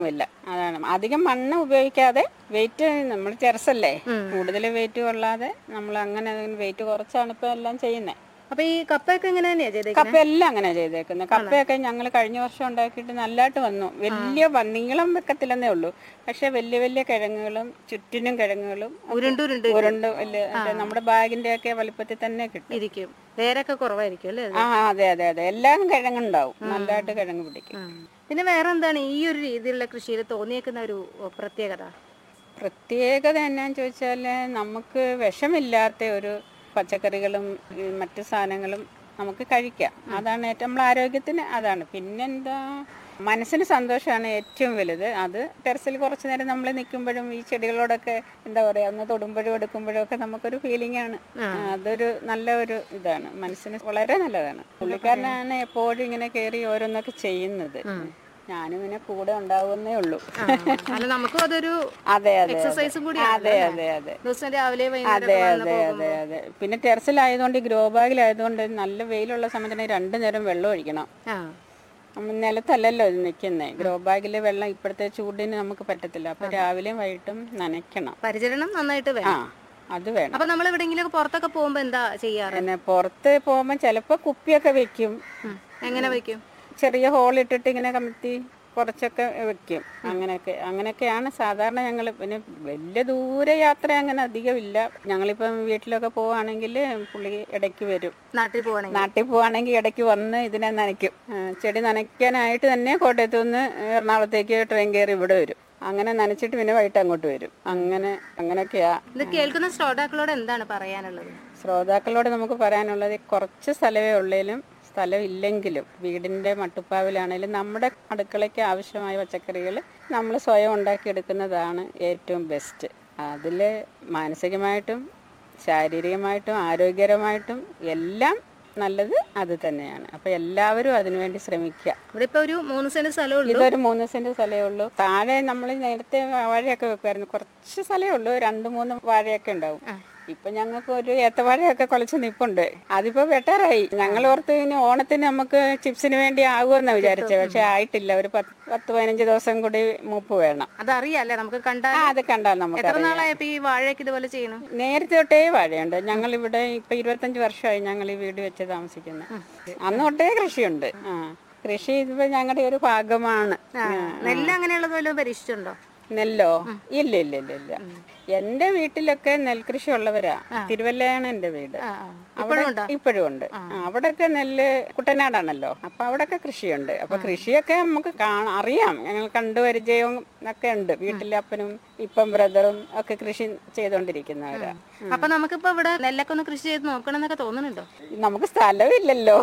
ഇല്ല അതാണ് അധികം മണ്ണ് ഉപയോഗിക്കാതെ വെയിറ്റ് നമ്മൾ ടെറസല്ലേ കൂടുതൽ വെയിറ്റ് കൊള്ളാതെ നമ്മൾ അങ്ങനെ വെയിറ്റ് കുറച്ചാണ് ഇപ്പൊ എല്ലാം ചെയ്യുന്നത് അപ്പൊ ഈ കപ്പയൊക്കെ എങ്ങനെ തന്നെയാ ചെയ്തേക്കുന്നത് കപ്പ എല്ലാം അങ്ങനെ ചെയ്തേക്കുന്നത് കപ്പയൊക്കെ ഞങ്ങൾ കഴിഞ്ഞ വർഷം ഉണ്ടാക്കിയിട്ട് നല്ലതായിട്ട് വന്നു വലിയ വ- നീളം വെക്കത്തില്ലെന്നേ ഉള്ളൂ പക്ഷെ വലിയ വലിയ കിഴങ്ങുകളും ചുറ്റിനും കിഴങ്ങുകളും ഒക്കെ ഉരുണ്ടുരുണ്ട് ഉരുണ്ട് വലിയ മറ്റേ നമ്മുടെ ബാഗിന്റെ ഒക്കെ വലിപ്പത്തിൽ തന്നെ കിട്ടും ഇരിക്കും വേരൊക്കെ കുറവായിരിക്കും അല്ലേ അത്? ആ അതെ അതെ അതെ എല്ലാം കിഴങ്ങുണ്ടാവും നല്ലതായിട്ട് കിഴങ്ങ് പിടിക്കും ഉം. പിന്നെ വേറെ എന്താണ് ഈ ഒരു രീതിയിലുള്ള കൃഷിയിൽ തോന്നിയേക്കുന്ന ഒരു പ്രത്യേകത പ്രത്യേകത എന്നാന്ന് ചോദിച്ചാൽ നമുക്ക് വിഷമില്ലാത്ത ഒരു പച്ചക്കറികളും ഈ മറ്റു സാധനങ്ങളും നമുക്ക് കഴിക്കാം അതാണ് ഏറ്റവും നമ്മളെ ആരോഗ്യത്തിന് അതാണ് പിന്നെന്താ മനസ്സിന് സന്തോഷമാണ് ഏറ്റവും വലുത് അത് ടെറസിൽ കുറച്ച് നേരം നമ്മൾ നിൽക്കുമ്പോഴും ഈ ചെടികളോടൊക്കെ എന്താ പറയുക ഒന്ന് തൊടുമ്പോഴും എടുക്കുമ്പോഴും ഒക്കെ നമുക്കൊരു ഫീലിംഗ് ആണ് അതൊരു നല്ല ഒരു ഇതാണ് മനസ്സിന് വളരെ നല്ലതാണ് പുള്ളിക്കാരനാണ് എപ്പോഴും ഇങ്ങനെ കയറി ഓരോന്നൊക്കെ ചെയ്യുന്നത് ഞാനും ഇങ്ങനെ കൂടെ ഉണ്ടാവുന്നേ ഉള്ളൂ ആ, അല്ല നമുക്കും അതൊരു അതെ അതെ എക്സസൈസും കൂടി അതെ അതെ അതെ ദിവസം രാവിലെ അതെ വൈകുന്നേരം അതെ അതെ അതെ പിന്നെ ടെറസിലായതുകൊണ്ട് ഈ ഗ്രോ ബാഗിലായതുകൊണ്ട് നല്ല വെയിലുള്ള സമയത്തിന് രണ്ടു നേരം വെള്ളം ഒഴിക്കണം ആ നമ്മൾ നിലത്തല്ലല്ലോ ഇത് നിൽക്കുന്നത് ഗ്രോ ബാഗിൽ വെള്ളം ഇപ്പോഴത്തെ ചൂടിന് നമുക്ക് പറ്റത്തില്ല അപ്പൊ രാവിലെയും വൈകിട്ടും നനയ്ക്കണം പരിചരണം നന്നായിട്ട് ആ വേണം അത് വേണം അപ്പൊ നമ്മൾ എവിടെയെങ്കിലും പുറത്തൊക്കെ പോകുമ്പോ എന്താ ചെയ്യാറ് പിന്നെ പുറത്ത് പോകുമ്പോൾ ചിലപ്പോൾ കുപ്പിയൊക്കെ വെക്കും ഉം. എങ്ങനെ വെക്കും ചെറിയ ഹോൾ ഇട്ടിട്ട് ഇങ്ങനെ കമത്തി കുറച്ചൊക്കെ വെക്കും അങ്ങനെയൊക്കെ അങ്ങനെയൊക്കെയാണ് സാധാരണ ഞങ്ങൾ പിന്നെ വലിയ ദൂരെ യാത്ര അങ്ങനെ അധികം ഇല്ല ഞങ്ങളിപ്പം വീട്ടിലൊക്കെ പോവുകയാണെങ്കിൽ പുള്ളി ഇടയ്ക്ക് വരും നാട്ടിൽ പോവാണെങ്കിൽ നാട്ടിൽ പോവാണെങ്കിൽ ഇടയ്ക്ക് വന്ന് ഇതിനെ നനയ്ക്കും ആ, ചെടി നനയ്ക്കാനായിട്ട് തന്നെ കോട്ടയത്ത് നിന്ന് എറണാകുളത്തേക്ക് ട്രെയിൻ കയറി ഇവിടെ വരും അങ്ങനെ നനച്ചിട്ട് പിന്നെ വൈകിട്ട് അങ്ങോട്ട് വരും അങ്ങനെ അങ്ങനെയൊക്കെയാ ഇത് കേൾക്കുന്ന ശ്രോതാക്കളോട് എന്താണ് പറയാനുള്ളത് ശ്രോതാക്കളോട് നമുക്ക് പറയാനുള്ളത് കുറച്ച് സ്ഥലമേ ഉള്ളേലും സ്ഥലം ഇല്ലെങ്കിലും വീടിൻ്റെ മട്ടുപ്പാവിലാണേലും നമ്മുടെ അടുക്കളയ്ക്ക് ആവശ്യമായ പച്ചക്കറികൾ നമ്മൾ സ്വയം ഉണ്ടാക്കിയെടുക്കുന്നതാണ് ഏറ്റവും ബെസ്റ്റ് അതിൽ മാനസികമായിട്ടും ശാരീരികമായിട്ടും ആരോഗ്യകരമായിട്ടും എല്ലാം നല്ലത് അത് തന്നെയാണ് അപ്പോൾ എല്ലാവരും അതിനുവേണ്ടി ശ്രമിക്കുക ഇവിടെ ഇപ്പൊ ഒരു മൂന്ന് സെന്റ് സ്ഥലമുള്ളൂ ഇതൊരു മൂന്ന് സെന്റ് സ്ഥലമേ ഉള്ളൂ താഴെ നമ്മൾ നേരത്തെ വാഴയൊക്കെ വെക്കുമായിരുന്നു കുറച്ച് സ്ഥലമേ ഉള്ളൂ രണ്ട് മൂന്ന് വാഴയൊക്കെ ഉണ്ടാവും ഇപ്പൊ ഞങ്ങൾക്ക് ഒരു ഏത്തവാഴയൊക്കെ കുളച്ച് നിപ്പുണ്ട് അതിപ്പോ വെട്ടാറായി ഞങ്ങൾ ഓർത്ത് ഇനി ഓണത്തിന് നമുക്ക് ചിപ്സിന് വേണ്ടി ആകുമെന്ന് വിചാരിച്ചത് പക്ഷെ ആയിട്ടില്ല ഒരു പത്ത് പത്ത് പതിനഞ്ച് ദിവസം കൂടി മൂപ്പ് വേണം അതറിയാല്ലേ നമുക്ക് കണ്ടാൽ ആ അത് കണ്ടാൽ നമുക്ക് എത്ര നാളായപ്പോ ഈ വാഴയൊക്കെ ഇതുപോലെ ചെയ്യുന്നു നേരത്തെ തൊട്ടേ വാഴയുണ്ട് ഞങ്ങൾ ഇവിടെ ഇപ്പൊ ഇരുപത്തഞ്ച് വർഷമായി ഞങ്ങൾ ഈ വീട് വെച്ച് താമസിക്കുന്നത് അന്ന് തൊട്ടേ കൃഷിയുണ്ട് ആ കൃഷി ഇതിപ്പോ ഞങ്ങളുടെ ഒരു ഭാഗമാണ് നെല്ല് അങ്ങനെയുള്ളത് വല്ലതും പരീക്ഷിച്ചിട്ടുണ്ടോ നെല്ലോ ഇല്ല ഇല്ല ഇല്ല ഇല്ല എന്റെ വീട്ടിലൊക്കെ നെൽകൃഷി ഉള്ളവരാ തിരുവല്ലയാണ് എന്റെ വീട് ആ, ആ. അവിടെ ഇപ്പോഴും ഉണ്ട് ആ, അവിടെയൊക്കെ നെല്ല് കുട്ടനാടാണല്ലോ അപ്പൊ അവിടെയൊക്കെ കൃഷിയുണ്ട് അപ്പൊ കൃഷിയൊക്കെ നമുക്ക് കാണാം അറിയാം ഞങ്ങൾ കണ്ടുപരിചയവും ഒക്കെ ഉണ്ട് വീട്ടിലെ അപ്പനും ഇപ്പം ബ്രദറും ഒക്കെ കൃഷി ചെയ്തോണ്ടിരിക്കുന്നവരാ അപ്പൊ നമുക്കിപ്പോ ഇവിടെ നെല്ലൊക്കെ ഒന്ന് കൃഷി ചെയ്ത് നോക്കണം എന്നൊക്കെ തോന്നുന്നുണ്ടോ നമുക്ക് സ്ഥലമില്ലല്ലോ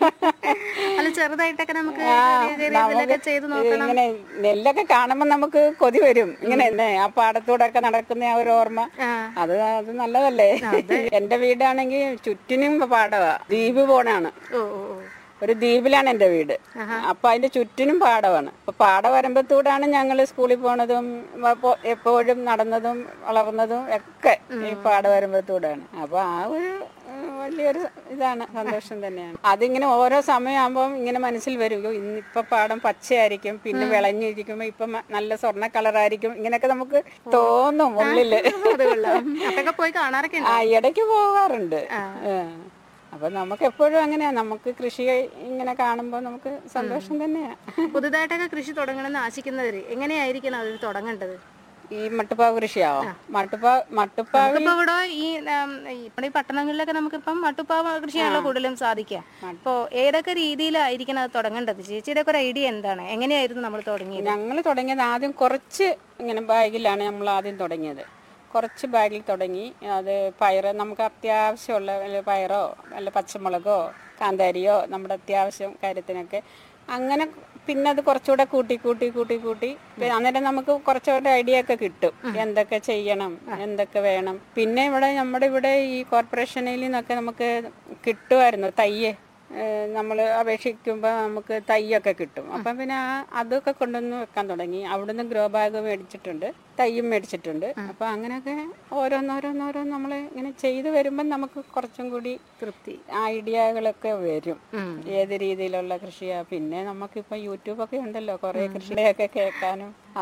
അല്ല ചെറുതായിട്ടൊക്കെ നമുക്ക് ആ, ചെറിയ ചെറിയ ഇതിലൊക്കെ ചെയ്ത് നോക്കണം ഇങ്ങനെ നെല്ലൊക്കെ കാണുമ്പോ നമുക്ക് കൊതി വരും ഇങ്ങനെ തന്നെ ആ പാടത്തൂടെ ഒക്കെ നടക്കുന്ന ആ ഒരു ഓർമ്മ ആ. അത് അത് നല്ലതല്ലേ എന്റെ വീടാണെങ്കിൽ ചുറ്റിനും പാടവാ ദ്വീപ് പോണാണ് ഓ ഓ ഓ ഒരു ദ്വീപിലാണ് എന്റെ വീട് അപ്പൊ അതിന്റെ ചുറ്റിനും പാടമാണ് അപ്പൊ പാടവരമ്പത്തൂടാണ് ഞങ്ങൾ സ്കൂളിൽ പോണതും വ- പോ- എപ്പോഴും നടന്നതും വളർന്നതും ഒക്കെ ഈ പാടവരമ്പത്തൂടാണ് അപ്പൊ ആ ഒരു ഏഹ്, വലിയൊരു ഇതാണ് സന്തോഷം തന്നെയാണ് അതിങ്ങനെ ഓരോ സമയമാകുമ്പോൾ ഇങ്ങനെ മനസ്സിൽ വരും "അയ്യോ, ഇന്നിപ്പൊ പാടം പച്ചയായിരിക്കും പിന്നെ വിളഞ്ഞിരിക്കുമ്പോ ഇപ്പൊ മ- നല്ല സ്വർണ്ണ കളറായിരിക്കും ഇങ്ങനെയൊക്കെ നമുക്ക് തോന്നും ഉള്ളില് അത് കൊള്ളാം അപ്പൊക്കെ പോയി കാണാറൊക്കെ ആ ഇടയ്ക്ക് പോകാറുണ്ട് ഏ. അപ്പൊ നമുക്ക് എപ്പോഴും അങ്ങനെയാ നമുക്ക് കൃഷി ഇങ്ങനെ കാണുമ്പോൾ നമുക്ക് സന്തോഷം തന്നെയാ പുതുതായിട്ടൊക്കെ കൃഷി തുടങ്ങണമെന്ന് ആശിക്കുന്നവര് എങ്ങനെയായിരിക്കണം അത് തുടങ്ങേണ്ടത് ഈ മട്ടുപ്പാവ് കൃഷിയാവോ മട്ടുപ്പാവ് മട്ടുപ്പാവ് ഇപ്പൊ ഇവിടെ ഈ ഉം, ഇവിടെ ഈ പട്ടണങ്ങളിലൊക്കെ നമുക്കിപ്പം മട്ടുപ്പാവ കൃഷിയാണല്ലോ കൂടുതലും സാധിക്കുക അപ്പോ ഏതൊക്കെ രീതിയിലായിരിക്കണം അത് തുടങ്ങേണ്ടത് ചേച്ചിയുടെ ഒക്കെ ഒരു ഐഡിയ എന്താണ് എങ്ങനെയായിരുന്നു നമ്മൾ തുടങ്ങിയത് ഞങ്ങൾ തുടങ്ങിയത് ആദ്യം കുറച്ച് ഇങ്ങനെ ബാഗിലാണ് നമ്മൾ ആദ്യം തുടങ്ങിയത് കുറച്ച് ബാഗിൽ തുടങ്ങി അത് പയറ് നമുക്ക് അത്യാവശ്യമുള്ള വല്ല പയറോ വല്ല പച്ചമുളകോ കാന്താരിയോ നമ്മുടെ അത്യാവശ്യം കാര്യത്തിനൊക്കെ അങ്ങനെ പിന്നെ അത് കുറച്ചുകൂടെ കൂട്ടി കൂട്ടി കൂട്ടി കൂട്ടി പിന്നെ അന്നേരം നമുക്ക് കുറച്ചുകൂടെ ഐഡിയ ഒക്കെ കിട്ടും എന്തൊക്കെ ചെയ്യണം എന്തൊക്കെ വേണം പിന്നെ ഇവിടെ നമ്മുടെ ഇവിടെ ഈ കോർപ്പറേഷനിൽ നിന്നൊക്കെ നമുക്ക് കിട്ടുമായിരുന്നു തയ്യ് നമ്മൾ അപേക്ഷിക്കുമ്പോൾ നമുക്ക് തൈയൊക്കെ കിട്ടും അപ്പം പിന്നെ ആ അതൊക്കെ കൊണ്ടുവന്ന് വെക്കാൻ തുടങ്ങി അവിടുന്ന് ഗ്രോ ബാഗ് മേടിച്ചിട്ടുണ്ട് തൈയും മേടിച്ചിട്ടുണ്ട് അപ്പം അങ്ങനെയൊക്കെ ഓരോന്നോരോന്നോരോന്ന് നമ്മൾ ഇങ്ങനെ ചെയ്തു വരുമ്പം നമുക്ക് കുറച്ചും കൂടി തൃപ്തി ഐഡിയകളൊക്കെ വരും ഉം. ഏത് രീതിയിലുള്ള കൃഷിയാ പിന്നെ നമുക്കിപ്പോൾ യൂട്യൂബൊക്കെ ഉണ്ടല്ലോ കുറേ കൃഷിയുടെയൊക്കെ കേൾക്കാനും